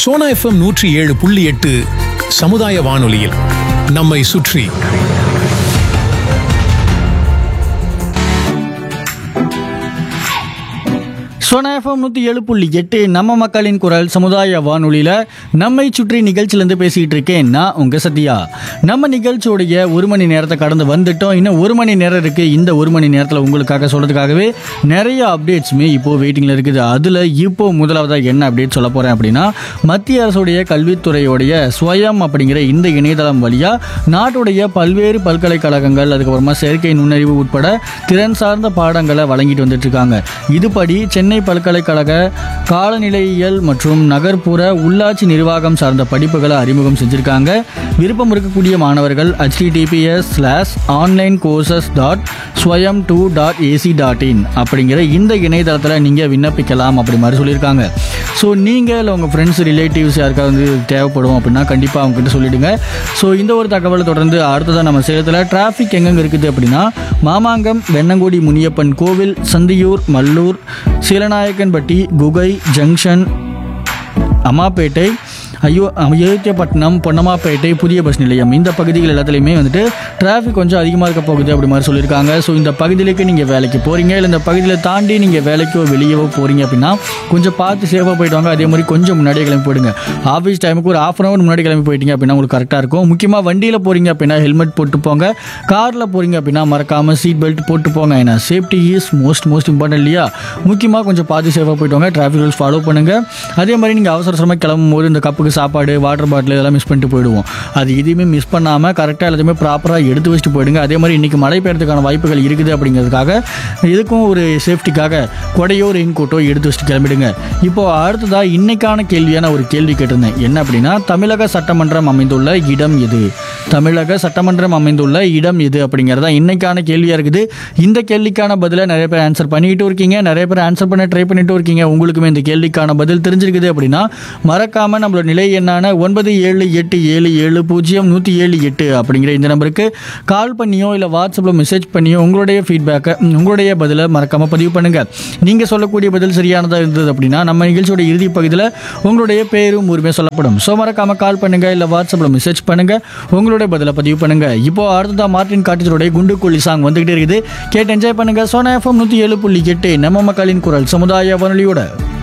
Sona FM நூற்றி ஏழு புள்ளி எட்டு சமுதாய வானொலியில் நம்மை சுற்றி சோனா எஃப்எம் நூற்றி ஏழு புள்ளி எட்டு நம்ம மக்களின் குரல் சமுதாய வானொலியில் நம்மை சுற்றி நிகழ்ச்சியிலேருந்து பேசிக்கிட்டு இருக்கேன் நான் உங்கள் சத்யா நம்ம நிகழ்ச்சியோடைய ஒரு மணி நேரத்தை கடந்து வந்துட்டோம் இன்னும் ஒரு மணி நேரம் இருக்குது இந்த ஒரு மணி நேரத்தில் உங்களுக்காக சொல்கிறதுக்காகவே நிறைய அப்டேட்ஸுமே இப்போது வெயிட்டிங்கில் இருக்குது அதில் இப்போ முதலாவதாக என்ன அப்டேட் சொல்ல போகிறேன் அப்படின்னா மத்திய அரசுடைய கல்வித்துறையோடைய ஸ்வயம் அப்படிங்கிற இந்த இணையதளம் வழியாக நாட்டுடைய பல்வேறு பல்கலைக்கழகங்கள் அதுக்கப்புறமா செயற்கை நுண்ணறிவு உட்பட திறன் சார்ந்த பாடங்களை வழங்கிட்டு வந்துட்டு இருக்காங்க இதுபடி சென்னை பல்கலைக்கழக காலநிலையியல் மற்றும் நகர்ப்புற உள்ளாட்சி நிர்வாகம் சார்ந்த படிப்புகளை அறிமுகம் செஞ்சுருக்காங்க விருப்பம் இருக்கக்கூடிய மாணவர்கள் https slash online courses dot Swayam two dot AC dot in அப்படிங்கிற இந்த இணையதளத்தில் நீங்கள் விண்ணப்பிக்கலாம் அப்படி மாதிரி சொல்லியிருக்காங்க ஸோ நீங்கள் இல்லை உங்கள் ஃப்ரெண்ட்ஸ் ரிலேட்டிவ்ஸ் யாருக்காவது வந்து தேவைப்படும் அப்படின்னா கண்டிப்பாக அவங்ககிட்ட சொல்லிடுங்க ஸோ இந்த ஒரு தகவலை தொடர்ந்து அடுத்ததாக நம்ம சேலத்தில் டிராஃபிக் எங்கெங்கே இருக்குது அப்படின்னா மாமாங்கம் வெண்ணங்குடி முனியப்பன் கோவில் சந்தியூர் மல்லூர் சீலநாயக்கன்பட்டி குகை ஜங்ஷன் அம்மாப்பேட்டை ஐயோ அயோத்தியப்பட்டினம் பொன்னம்மாப்பேட்டை புதிய பஸ் நிலையம் இந்த பகுதிகள் எல்லாத்துலேயுமே வந்துட்டு டிராஃபிக் கொஞ்சம் அதிகமாக இருக்க போகுது அப்படி மாதிரி சொல்லியிருக்காங்க ஸோ இந்த பகுதியிലേക്ക് நீங்கள் வேலைக்கு போகிறீங்க இல்லை இந்த பகுதியில் தாண்டி நீங்கள் வேலைக்கோ வெளியவோ போகிறீங்க அப்படின்னா கொஞ்சம் பார்த்து சேஃபாக போயிட்டு வாங்க அதே மாதிரி கொஞ்சம் முன்னாடியே கிளம்பி போயிடுங்க ஆஃபீஸ் டைமுக்கு ஒரு ஆஃப் அன் ஹவர் முன்னாடி கிளம்பி போயிட்டீங்க அப்படின்னா உங்களுக்கு கரெக்டாக இருக்கும் முக்கியமாக வண்டியில் போகிறீங்க அப்படின்னா ஹெல்மெட் போட்டு போங்க காரில் போகிறீங்க அப்படின்னா மறக்காமல் சீட் பெல்ட் போட்டு போங்க ஏன்னா safety is most most important இல்லையா முக்கியமாக கொஞ்சம் பார்த்து சேஃபாக போயிட்டு வாங்க டிராஃபிக் ரூல்ஸ் ஃபாலோ பண்ணுங்கள் அதே மாதிரி நீங்கள் அவசர அவசரமாக கிளம்பும் போது இந்த கப்புக்கு சாப்பாடு வாட்டர் பாட்டில் இதெல்லாம் மிஸ் பண்ணிட்டு போயிடுவோம் அது எதுவுமே மிஸ் பண்ணாமல் கரெக்டாக எல்லாத்தையுமே ப்ராப்பராக எடுத்து வச்சுட்டு போயிடுங்க அதே மாதிரி இன்றைக்கி மழை பெய்யறதுக்கான வாய்ப்புகள் இருக்குது அப்படிங்கிறதுக்காக இதுக்கும் ஒரு சேஃப்டிக்காக கொடையோ ரெயின் கோட்டோ எடுத்து வச்சுட்டு கிளம்பிடுங்க இப்போ அடுத்ததாக இன்னைக்கான கேள்வியான ஒரு கேள்வி கேட்டிருந்தேன் என்ன அப்படின்னா தமிழக சட்டமன்றம் அமைந்துள்ள இடம் எது தமிழக சட்டமன்றம் அமைந்துள்ள இடம் எது அப்படிங்கிறதா இன்னைக்கான கேள்வியாக இருக்குது இந்த கேள்விக்கான பதிலை நிறைய பேர் ஆன்சர் பண்ணிட்டு இருக்கீங்க நிறைய பேர் ஆன்சர் பண்ண ட்ரை பண்ணிட்டு இருக்கீங்க உங்களுக்குமே இந்த கேள்விக்கான பதில் தெரிஞ்சிருக்குது அப்படின்னா மறக்காம நம்மளோட நிலை எண்ணான ஒன்பது ஏழு எட்டு ஏழு ஏழு பூஜ்ஜியம் நூற்றி ஏழு எட்டு அப்படிங்கிற இந்த நம்பருக்கு கால் பண்ணியோ இல்லை வாட்ஸ்அப்பில் மெசேஜ் பண்ணியோ உங்களுடைய ஃபீட்பேக்கை உங்களுடைய பதிலை மறக்காம பதிவு பண்ணுங்க நீங்க சொல்லக்கூடிய பதில் சரியானதாக இருந்தது அப்படின்னா நம்ம நிகழ்ச்சியோட இறுதி பகுதியில் உங்களுடைய பேரும் உரிமை சொல்லப்படும் ஸோ மறக்காம கால் பண்ணுங்க இல்லை வாட்ஸ்அப்பில் மெசேஜ் பண்ணுங்க உங்களுடைய பதிலை பதிவு பண்ணுங்க இப்போ அடுத்ததா மார்டின் காட்டிச்சருடைய குண்டு கோழி சாங் வந்துகிட்டே இருக்குது கேட்டு என்ஜாய் பண்ணுங்க சோனா எஃப்எம் நூற்றி ஏழு புள்ளி எட்டு நம்ம மக்களின் குரல் சமுதாய வானொலியோட